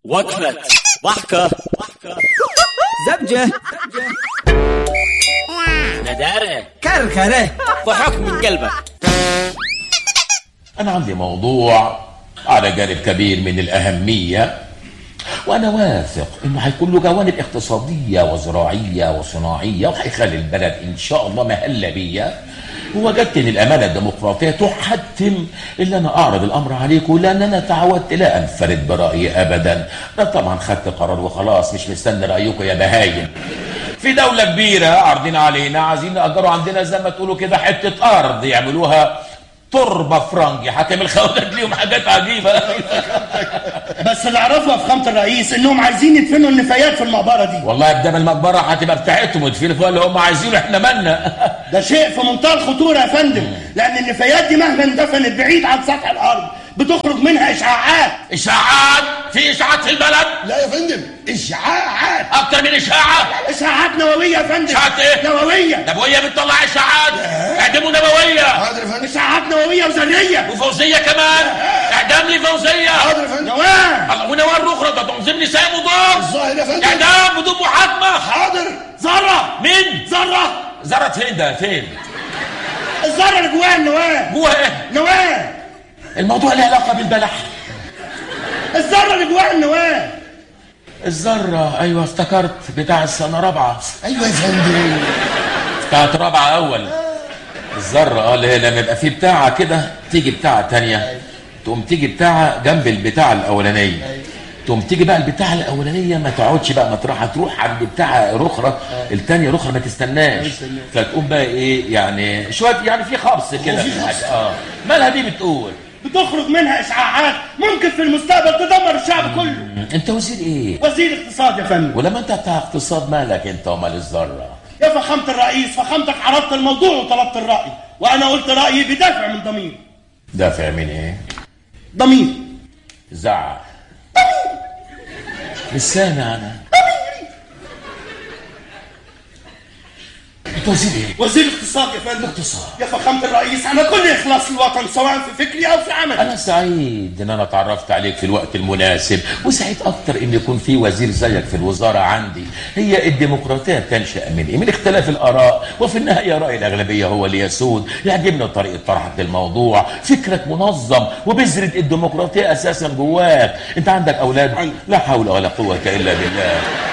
وقفة ضحكة زبجة ندارة كركرة ضحك من قلبك أنا عندي موضوع على جانب كبير من الأهمية وأنا واثق إنه هيكون له جوانب اقتصادية وزراعية وصناعية وهيخلي البلد إن شاء الله مهلة بيا ووجدت إن الأمانة الديمقراطية تحتم إن أنا أعرض الأمر عليكم لأن أنا تعودت لا أنفرد برأيي أبدا أنا طبعا خدت قرار وخلاص مش مستني رأيكم يا بهايم في دولة كبيرة عارضين علينا عايزين يأجروا عندنا زي ما تقولوا كده حتة أرض يعملوها تربة فرنجي حكم الخواجات ليهم حاجات عجيبة بس اللي اعرفه يا فخامه الرئيس انهم عايزين يدفنوا النفايات في المقبره دي والله قدام المقبرة هتبقى بتاعتهم وتفيل فيها اللي هم عايزينه احنا مالنا ده شيء في منتهى الخطوره يا فندم لان النفايات دي مهما اندفنت بعيد عن سطح الارض بتخرج منها اشعاعات إشاعات في إشاعات في البلد لا يا فندم اشعاعات أكتر من إشاعة اشعاعات نوويه يا فندم إشاعات إيه؟ نوويه نبوية بتطلع إشاعات اعدموا نبوية حاضر يا فندم اشعاعات نوويه وذريه وفوزية كمان اعدام لي فوزية حاضر يا فندم نواه الله ونوار أخرى ده تنظيم نساء مضاد الظاهر يا فندم اعدام بدون محاكمة حاضر ذره مين؟ ذره زرت فين ده فين؟ الذره اللي جواها النواه جوه ايه؟ نواه الموضوع له علاقة بالبلح الذره اللي جواها النواه الذرة أيوة افتكرت بتاع السنة رابعة ايوه يا فندم بتاعت رابعة أول الذرة اه اللي هي لما يبقى في بتاعة كده تيجي بتاعة تانية تقوم تيجي بتاعة جنب البتاعة الأولانية تقوم تيجي بقى البتاعة الأولانية ما تقعدش بقى مطرحها تروح عند بتاعة رخرة التانية رخرة ما تستناش فتقوم بقى إيه يعني شوية يعني في خبص كده في في خبص. حاجة اه مالها دي بتقول بتخرج منها اشعاعات ممكن في المستقبل تدمر الشعب كله أنت وزير إيه؟ وزير اقتصاد يا فندم ولما أنت بتاع اقتصاد مالك أنت ومال الذرة يا فخامة الرئيس فخامتك عرضت الموضوع وطلبت الرأي وأنا قلت رأيي بدافع من ضمير دافع من إيه؟ ضمير زعق مش سامع انا انت وزير ايه؟ وزير اقتصاد يا فندم اقتصاد. يا فخامة الرئيس أنا كل إخلاص للوطن سواء في فكري أو في عملي انا سعيد ان انا اتعرفت عليك في الوقت المناسب وسعيد اكتر ان يكون في وزير زيك في الوزاره عندي هي الديمقراطيه تنشا من ايه؟ من اختلاف الاراء وفي النهايه راي الاغلبيه هو اللي يسود يعجبني طريقه طرحك للموضوع فكرك منظم وبذره الديمقراطيه اساسا جواك انت عندك اولاد عندي. لا حول ولا قوه الا بالله